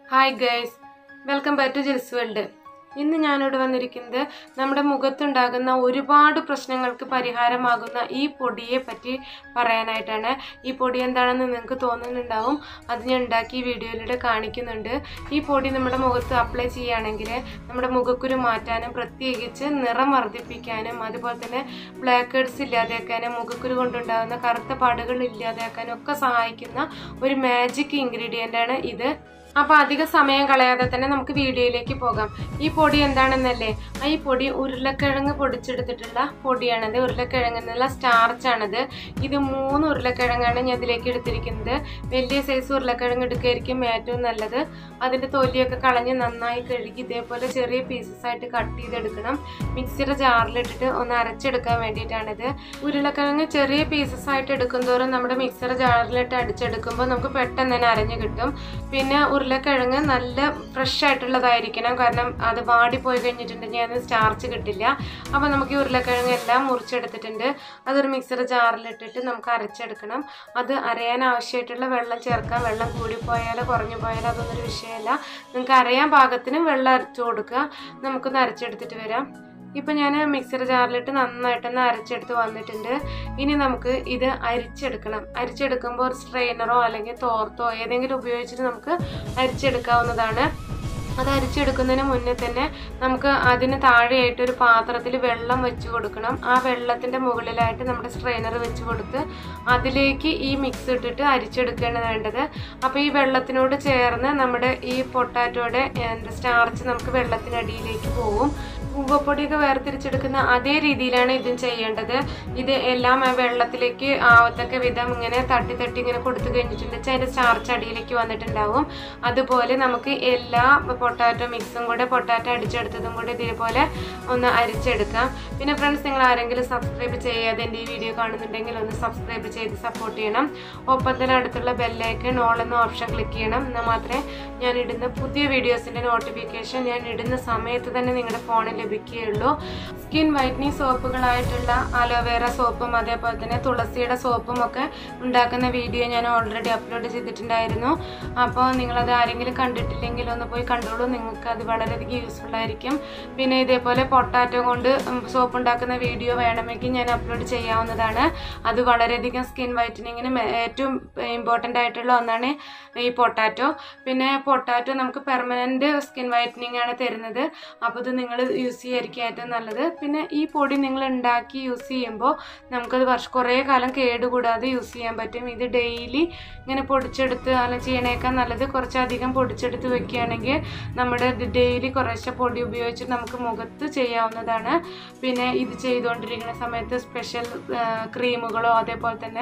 hi guys welcome back to Jils world ഇന്ന് ഞാനിവിടെ വന്നിരിക്കുന്നത് നമ്മുടെ മുഖത്തുണ്ടാകുന്ന ഒരുപാട് പ്രശ്നങ്ങൾക്ക് പരിഹാരമാകുന്ന ഈ പൊടിയെ പറ്റി പറയാനായിട്ടാണ് ഈ പൊടി എന്താണെന്ന് നിങ്ങൾക്ക് തോന്നുന്നുണ്ടാവും അത് ഞാൻ ഉണ്ടാക്കി ഈ വീഡിയോയിലൂടെ കാണിക്കുന്നുണ്ട് ഈ പൊടി നമ്മുടെ മുഖത്ത് അപ്ലൈ ചെയ്യുകയാണെങ്കിൽ നമ്മുടെ മുഖക്കുരു മാറ്റാനും പ്രത്യേകിച്ച് നിറം വർദ്ധിപ്പിക്കാനും അതുപോലെ തന്നെ ബ്ലാക്ക് ഹെഡ്സ് ഇല്ലാതെയാക്കാനും മുഖക്കുരു കൊണ്ടുണ്ടാകുന്ന കറുത്ത പാടുകൾ ഇല്ലാതെയാക്കാനും ഒക്കെ സഹായിക്കുന്ന ഒരു മാജിക് ഇൻഗ്രീഡിയൻ്റ് ആണ് ഇത് അപ്പൊ അധിക സമയം കളയാതെ തന്നെ നമുക്ക് വീഡിയോയിലേക്ക് പോകാം ഈ പൊടി എന്താണെന്നല്ലേ ആ ഈ പൊടി ഉരുളക്കിഴങ്ങ് പൊടിച്ചെടുത്തിട്ടുള്ള പൊടിയാണത് ഉരുളക്കിഴങ്ങ് എന്നുള്ള സ്റ്റാർച്ചാണത് ഇത് മൂന്ന് ഉരുളക്കിഴങ്ങാണ് ഞാൻ ഇതിലേക്ക് എടുത്തിരിക്കുന്നത് വലിയ സൈസ് ഉരുളക്കിഴങ്ങ് എടുക്കുകയായിരിക്കും ഏറ്റവും നല്ലത് അതിന്റെ തൊലിയൊക്കെ കളഞ്ഞ് നന്നായി കഴുകി ഇതേപോലെ ചെറിയ പീസസ് ആയിട്ട് കട്ട് ചെയ്തെടുക്കണം മിക്സിയുടെ ജാറിലിട്ടിട്ട് ഒന്ന് അരച്ചെടുക്കാൻ വേണ്ടിയിട്ടാണിത് ഉരുളക്കിഴങ്ങ് ചെറിയ പീസസ് ആയിട്ട് എടുക്കുന്തോറും നമ്മുടെ മിക്സിയുടെ ജാറിലിട്ട് അടിച്ചെടുക്കുമ്പോൾ നമുക്ക് പെട്ടെന്ന് തന്നെ അരഞ്ഞു കിട്ടും പിന്നെ ഉരുളക്കിഴങ്ങ് നല്ല ഫ്രഷ് ആയിട്ടുള്ളതായിരിക്കണം കാരണം അത് വാടിപ്പോയി കഴിഞ്ഞിട്ടുണ്ടെങ്കിൽ അതിന് സ്റ്റാർച്ച് കിട്ടില്ല അപ്പോൾ നമുക്ക് ഈ ഉരുളക്കിഴങ്ങ് എല്ലാം മുറിച്ചെടുത്തിട്ടുണ്ട് അതൊരു മിക്സിയുടെ ജാറിലിട്ടിട്ട് നമുക്ക് അരച്ചെടുക്കണം അത് അരയാൻ ആവശ്യമായിട്ടുള്ള വെള്ളം ചേർക്കാം വെള്ളം കൂടിപ്പോയാലോ കുറഞ്ഞു പോയാലോ അതൊന്നും ഒരു വിഷയമല്ല നിങ്ങൾക്ക് അരയാൻ പാകത്തിന് വെള്ളം അരച്ചു കൊടുക്കുക നമുക്കൊന്ന് അരച്ചെടുത്തിട്ട് വരാം ഇപ്പം ഞാൻ മിക്സർ ജാറിലിട്ട് നന്നായിട്ടൊന്ന് അരച്ചെടുത്ത് വന്നിട്ടുണ്ട് ഇനി നമുക്ക് ഇത് അരിച്ചെടുക്കണം അരിച്ചെടുക്കുമ്പോൾ ഒരു സ്ട്രെയിനറോ അല്ലെങ്കിൽ തോർത്തോ ഏതെങ്കിലും ഉപയോഗിച്ചിട്ട് നമുക്ക് അരിച്ചെടുക്കാവുന്നതാണ് അത് അരിച്ചെടുക്കുന്നതിന് മുന്നേ തന്നെ നമുക്ക് അതിന് താഴെയായിട്ട് ഒരു പാത്രത്തിൽ വെള്ളം വെച്ച് കൊടുക്കണം ആ വെള്ളത്തിൻ്റെ മുകളിലായിട്ട് നമ്മുടെ സ്ട്രെയിനർ വെച്ച് കൊടുത്ത് അതിലേക്ക് ഈ മിക്സ് ഇട്ടിട്ട് അരിച്ചെടുക്കുകയാണ് വേണ്ടത് അപ്പോൾ ഈ വെള്ളത്തിനോട് ചേർന്ന് നമ്മുടെ ഈ പൊട്ടാറ്റോയുടെ എന്താ സ്റ്റാർച്ച് നമുക്ക് വെള്ളത്തിനടിയിലേക്ക് പോകും ഉവപ്പൊടിയൊക്കെ വേർതിരിച്ചെടുക്കുന്ന അതേ രീതിയിലാണ് ഇതും ചെയ്യേണ്ടത് ഇത് എല്ലാം ആ വെള്ളത്തിലേക്ക് ആവത്തക്ക വിധം ഇങ്ങനെ തട്ടി തട്ടി ഇങ്ങനെ കൊടുത്തു കഴിഞ്ഞിട്ടുണ്ട് അതിൻ്റെ സ്റ്റാർച്ച് അടിയിലേക്ക് വന്നിട്ടുണ്ടാവും അതുപോലെ നമുക്ക് എല്ലാ പൊട്ടാറ്റോ മിക്സും കൂടെ പൊട്ടാറ്റോ അടിച്ചെടുത്തതും കൂടെ ഇതേപോലെ ഒന്ന് അരിച്ചെടുക്കാം പിന്നെ ഫ്രണ്ട്സ് നിങ്ങൾ ആരെങ്കിലും സബ്സ്ക്രൈബ് ചെയ്യാതെ എൻ്റെ ഈ വീഡിയോ കാണുന്നുണ്ടെങ്കിൽ ഒന്ന് സബ്സ്ക്രൈബ് ചെയ്ത് സപ്പോർട്ട് ചെയ്യണം ഒപ്പം തന്നെ അടുത്തുള്ള ബെല്ലൈക്കൺ ഓൾ എന്ന ഓപ്ഷൻ ക്ലിക്ക് ചെയ്യണം എന്നാൽ മാത്രമേ ഞാൻ ഇടുന്ന പുതിയ വീഡിയോസിൻ്റെ നോട്ടിഫിക്കേഷൻ ഞാൻ ഇടുന്ന സമയത്ത് തന്നെ നിങ്ങളുടെ ഫോണിൽ ലഭിക്കുകയുള്ളൂ സ്കിൻ വൈറ്റനിങ് സോപ്പുകളായിട്ടുള്ള അലോവേറ സോപ്പും അതേപോലെ തന്നെ തുളസിയുടെ സോപ്പും ഒക്കെ ഉണ്ടാക്കുന്ന വീഡിയോ ഞാൻ ഓൾറെഡി അപ്ലോഡ് ചെയ്തിട്ടുണ്ടായിരുന്നു അപ്പോൾ നിങ്ങളത് ആരെങ്കിലും കണ്ടിട്ടില്ലെങ്കിൽ ഒന്ന് പോയി കണ്ടോളൂ നിങ്ങൾക്ക് അത് വളരെയധികം യൂസ്ഫുൾ ആയിരിക്കും പിന്നെ ഇതേപോലെ പൊട്ടാറ്റോ കൊണ്ട് സോപ്പ് ഉണ്ടാക്കുന്ന വീഡിയോ വേണമെങ്കിൽ ഞാൻ അപ്ലോഡ് ചെയ്യാവുന്നതാണ് അത് വളരെയധികം സ്കിൻ വൈറ്റനിങ്ങിന് ഏറ്റവും ഇമ്പോർട്ടൻ്റ് ആയിട്ടുള്ള ഒന്നാണ് ഈ പൊട്ടാറ്റോ പിന്നെ പൊട്ടാറ്റോ നമുക്ക് പെർമനൻറ്റ് സ്കിൻ വൈറ്റനിങ് ആണ് തരുന്നത് അപ്പോൾ ഇത് നിങ്ങൾ യൂസ് ചെയ്യായിരിക്കും ഏറ്റവും നല്ലത് പിന്നെ ഈ പൊടി നിങ്ങൾ ഉണ്ടാക്കി യൂസ് ചെയ്യുമ്പോൾ നമുക്കത് വർഷം കുറേ കാലം കേടുകൂടാതെ യൂസ് ചെയ്യാൻ പറ്റും ഇത് ഡെയിലി ഇങ്ങനെ പൊടിച്ചെടുത്ത് അല്ലെങ്കിൽ ചെയ്യണേക്കാൾ നല്ലത് കുറച്ചധികം പൊടിച്ചെടുത്ത് വെക്കുകയാണെങ്കിൽ നമ്മുടെ ഡെയിലി കുറേശ്ശെ പൊടി ഉപയോഗിച്ച് നമുക്ക് മുഖത്ത് ചെയ്യാവുന്നതാണ് പിന്നെ ഇത് ചെയ്തുകൊണ്ടിരിക്കുന്ന സമയത്ത് സ്പെഷ്യൽ ക്രീമുകളോ അതേപോലെ തന്നെ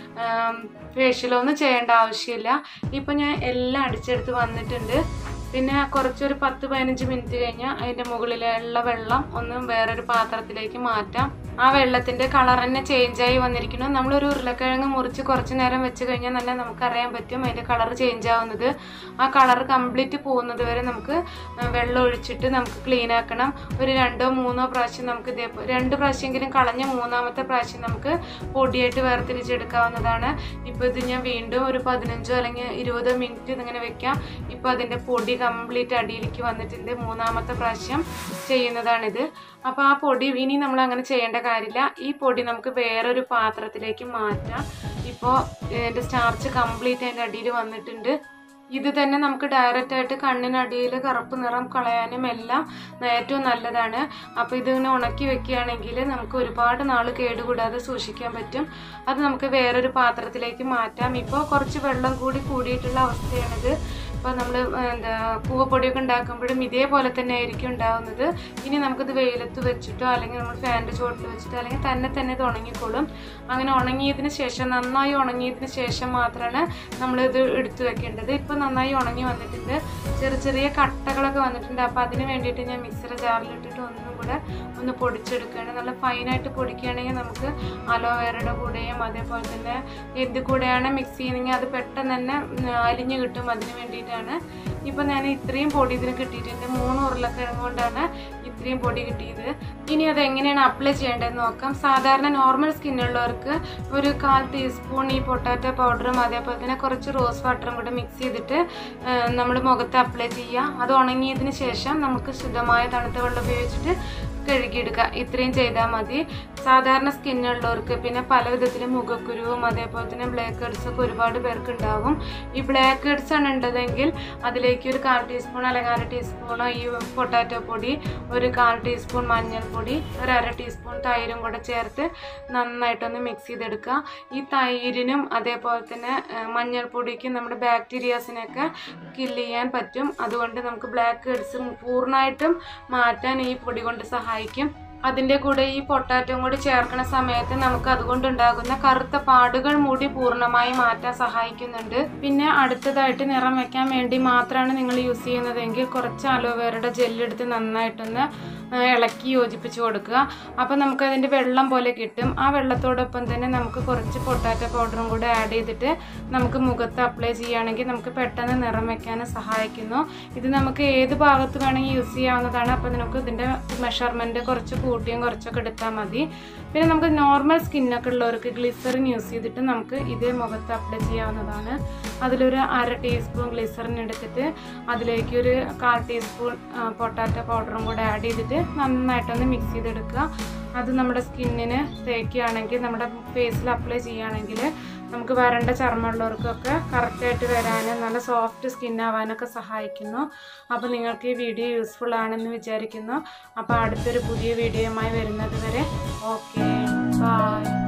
ഫേഷ്യലോ ഒന്നും ചെയ്യേണ്ട ആവശ്യമില്ല ഇപ്പം ഞാൻ എല്ലാം അടിച്ചെടുത്ത് വന്നിട്ടുണ്ട് പിന്നെ കുറച്ചൊരു പത്ത് പതിനഞ്ച് മിനിറ്റ് കഴിഞ്ഞാൽ അതിൻ്റെ മുകളിലുള്ള വെള്ളം ഒന്ന് വേറൊരു പാത്രത്തിലേക്ക് മാറ്റാം ആ വെള്ളത്തിൻ്റെ കളർ തന്നെ ചേഞ്ചായി വന്നിരിക്കുന്നു നമ്മളൊരു ഉരുളക്കിഴങ്ങ് മുറിച്ച് കുറച്ച് നേരം വെച്ച് കഴിഞ്ഞാൽ തന്നെ നമുക്കറിയാൻ പറ്റും അതിൻ്റെ കളർ ചേഞ്ച് ആവുന്നത് ആ കളർ കംപ്ലീറ്റ് പോകുന്നത് വരെ നമുക്ക് വെള്ളം ഒഴിച്ചിട്ട് നമുക്ക് ക്ലീൻ ആക്കണം ഒരു രണ്ടോ മൂന്നോ പ്രാവശ്യം നമുക്ക് ഇതേ രണ്ട് പ്രാവശ്യമെങ്കിലും കളഞ്ഞ മൂന്നാമത്തെ പ്രാവശ്യം നമുക്ക് പൊടിയായിട്ട് വേർതിരിച്ചെടുക്കാവുന്നതാണ് ഇപ്പോൾ ഇത് ഞാൻ വീണ്ടും ഒരു പതിനഞ്ചോ അല്ലെങ്കിൽ ഇരുപതോ മിനിറ്റ് ഇതിങ്ങനെ വെക്കാം ഇപ്പോൾ അതിൻ്റെ പൊടി കംപ്ലീറ്റ് അടിയിലേക്ക് വന്നിട്ടുണ്ട് മൂന്നാമത്തെ പ്രാവശ്യം ചെയ്യുന്നതാണിത് അപ്പോൾ ആ പൊടി ഇനി നമ്മൾ അങ്ങനെ ചെയ്യേണ്ട കാര്യമില്ല ഈ പൊടി നമുക്ക് വേറൊരു പാത്രത്തിലേക്ക് മാറ്റാം ഇപ്പോൾ ഇതിൻ്റെ സ്റ്റാർച്ച് കംപ്ലീറ്റ് അതിൻ്റെ അടിയിൽ വന്നിട്ടുണ്ട് ഇത് തന്നെ നമുക്ക് ഡയറക്റ്റ് ആയിട്ട് കണ്ണിനടിയിൽ കറുപ്പ് നിറം കളയാനും എല്ലാം ഏറ്റവും നല്ലതാണ് അപ്പോൾ ഇതിങ്ങനെ ഉണക്കി വെക്കുകയാണെങ്കിൽ നമുക്ക് ഒരുപാട് നാൾ കേടുകൂടാതെ സൂക്ഷിക്കാൻ പറ്റും അത് നമുക്ക് വേറൊരു പാത്രത്തിലേക്ക് മാറ്റാം ഇപ്പോൾ കുറച്ച് വെള്ളം കൂടി കൂടിയിട്ടുള്ള അവസ്ഥയാണിത് ഇപ്പോൾ നമ്മൾ എന്താ പൂവപ്പൊടിയൊക്കെ ഉണ്ടാക്കുമ്പോഴും ഇതേപോലെ തന്നെ ആയിരിക്കും ഉണ്ടാവുന്നത് ഇനി നമുക്കിത് വെയിലത്ത് വെച്ചിട്ടോ അല്ലെങ്കിൽ നമ്മൾ ഫാനിൻ്റെ ചുവട്ടിൽ വെച്ചിട്ടോ അല്ലെങ്കിൽ തന്നെ തന്നെ ഇത് ഉണങ്ങിക്കോളും അങ്ങനെ ഉണങ്ങിയതിന് ശേഷം നന്നായി ഉണങ്ങിയതിന് ശേഷം മാത്രമാണ് നമ്മളിത് എടുത്തു വെക്കേണ്ടത് ഇപ്പോൾ നന്നായി ഉണങ്ങി വന്നിട്ടുണ്ട് ചെറിയ ചെറിയ കട്ടകളൊക്കെ വന്നിട്ടുണ്ട് അപ്പോൾ അതിന് വേണ്ടിയിട്ട് ഞാൻ മിക്സർ ജാറിലിട്ടിട്ട് ഒന്നും കൂടെ ഒന്ന് പൊടിച്ചെടുക്കുകയാണ് നല്ല ഫൈനായിട്ട് പൊടിക്കുകയാണെങ്കിൽ നമുക്ക് അലോവേറയുടെ കൂടെയും അതേപോലെ തന്നെ എന്ത് കൂടെയാണ് മിക്സ് ചെയ്യുന്നെങ്കിൽ അത് പെട്ടെന്ന് തന്നെ അലിഞ്ഞ് കിട്ടും അതിന് വേണ്ടിയിട്ടാണ് ഇപ്പം ഞാൻ ഇത്രയും പൊടി ഇതിന് കിട്ടിയിട്ടുണ്ട് മൂന്ന് ഉരുളക്കിഴങ്ങ് കൊണ്ടാണ് ഇത്രയും പൊടി കിട്ടിയത് ഇനി അത് എങ്ങനെയാണ് അപ്ലൈ ചെയ്യേണ്ടതെന്ന് നോക്കാം സാധാരണ നോർമൽ സ്കിന്നുള്ളവർക്ക് ഒരു കാൽ ടീസ്പൂൺ ഈ പൊട്ടാറ്റോ പൗഡറും അതേപോലെ തന്നെ കുറച്ച് റോസ് വാട്ടറും കൂടെ മിക്സ് ചെയ്തിട്ട് നമ്മൾ മുഖത്ത് അപ്ലൈ ചെയ്യുക അത് ഉണങ്ങിയതിന് ശേഷം നമുക്ക് ശുദ്ധമായ തണുത്ത വെള്ളം ഉപയോഗിച്ചിട്ട് കഴുകിയെടുക്കുക ഇത്രയും ചെയ്താൽ മതി സാധാരണ സ്കിന്നുള്ളവർക്ക് പിന്നെ പല വിധത്തിലും മുഖക്കുരുവും അതേപോലെ തന്നെ ബ്ലാക്ക് ഹെഡ്സ് ഒക്കെ ഒരുപാട് പേർക്ക് ഉണ്ടാവും ഈ ബ്ലാക്ക് ഹെഡ്സ് ആണ് ഉണ്ടതെങ്കിൽ അതിലേക്ക് ഒരു കാൽ ടീസ്പൂൺ അല്ലെങ്കിൽ അര ടീസ്പൂണോ ഈ പൊട്ടാറ്റോ പൊടി ഒരു കാൽ ടീസ്പൂൺ മഞ്ഞൾപ്പൊടി ഒരു അര ടീസ്പൂൺ തൈരും കൂടെ ചേർത്ത് നന്നായിട്ടൊന്ന് മിക്സ് ചെയ്തെടുക്കുക ഈ തൈരിനും അതേപോലെ തന്നെ ആ, മഞ്ഞൾപ്പൊടിക്കും നമ്മുടെ ബാക്ടീരിയാസിനൊക്കെ കില്ല് ചെയ്യാൻ പറ്റും അതുകൊണ്ട് നമുക്ക് ബ്ലാക്ക് ഹെഡ്സ് പൂർണ്ണമായിട്ടും മാറ്റാൻ ഈ പൊടി കൊണ്ട് സഹായിക്കും അതിൻ്റെ കൂടെ ഈ പൊട്ടാറ്റോയും കൂടി ചേർക്കുന്ന സമയത്ത് നമുക്ക് അതുകൊണ്ടുണ്ടാകുന്ന കറുത്ത പാടുകൾ മൂടി പൂർണ്ണമായി മാറ്റാൻ സഹായിക്കുന്നുണ്ട് പിന്നെ അടുത്തതായിട്ട് നിറം വെക്കാൻ വേണ്ടി മാത്രമാണ് നിങ്ങൾ യൂസ് ചെയ്യുന്നതെങ്കിൽ കുറച്ച് അലോവേറയുടെ ജെല്ലെടുത്ത് നന്നായിട്ടൊന്ന് ആ, ഇളക്കി യോജിപ്പിച്ച് കൊടുക്കുക അപ്പോൾ നമുക്കതിൻ്റെ വെള്ളം പോലെ കിട്ടും ആ വെള്ളത്തോടൊപ്പം തന്നെ നമുക്ക് കുറച്ച് പൊട്ടാറ്റോ പൗഡറും കൂടെ ആഡ് ചെയ്തിട്ട് നമുക്ക് മുഖത്ത് അപ്ലൈ ചെയ്യുകയാണെങ്കിൽ നമുക്ക് പെട്ടെന്ന് നിറം വെക്കാനും സഹായിക്കുന്നു ഇത് നമുക്ക് ഏത് ഭാഗത്ത് വേണമെങ്കിൽ യൂസ് ചെയ്യാവുന്നതാണ് അപ്പോൾ നമുക്ക് ഇതിൻ്റെ മെഷർമെൻറ്റ് കുറച്ച് കൂട്ടിയും കുറച്ചൊക്കെ എടുത്താൽ മതി പിന്നെ നമുക്ക് നോർമൽ സ്കിന്നൊക്കെ ഉള്ളവർക്ക് ഗ്ലിസറിൻ യൂസ് ചെയ്തിട്ട് നമുക്ക് ഇതേ മുഖത്ത് അപ്ലൈ ചെയ്യാവുന്നതാണ് അതിലൊരു അര ടീസ്പൂൺ ഗ്ലിസറിൻ എടുത്തിട്ട് അതിലേക്ക് ഒരു കാൽ ടീസ്പൂൺ പൊട്ടാറ്റോ പൗഡറും കൂടെ ആഡ് ചെയ്തിട്ട് നന്നായിട്ടൊന്ന് മിക്സ് ചെയ്തെടുക്കുക അത് നമ്മുടെ സ്കിന്നിന് തേക്കുകയാണെങ്കിൽ നമ്മുടെ ഫേസിൽ അപ്ലൈ ചെയ്യുകയാണെങ്കിൽ നമുക്ക് വരണ്ട ചർമ്മമുള്ളവർക്കൊക്കെ കറക്റ്റായിട്ട് വരാനും നല്ല സോഫ്റ്റ് സ്കിൻ ആവാനൊക്കെ സഹായിക്കുന്നു അപ്പോൾ നിങ്ങൾക്ക് ഈ വീഡിയോ യൂസ്ഫുൾ ആണെന്ന് വിചാരിക്കുന്നു അപ്പോൾ അടുത്തൊരു പുതിയ വീഡിയോയുമായി വരുന്നത് വരെ ഓക്കെ ബൈ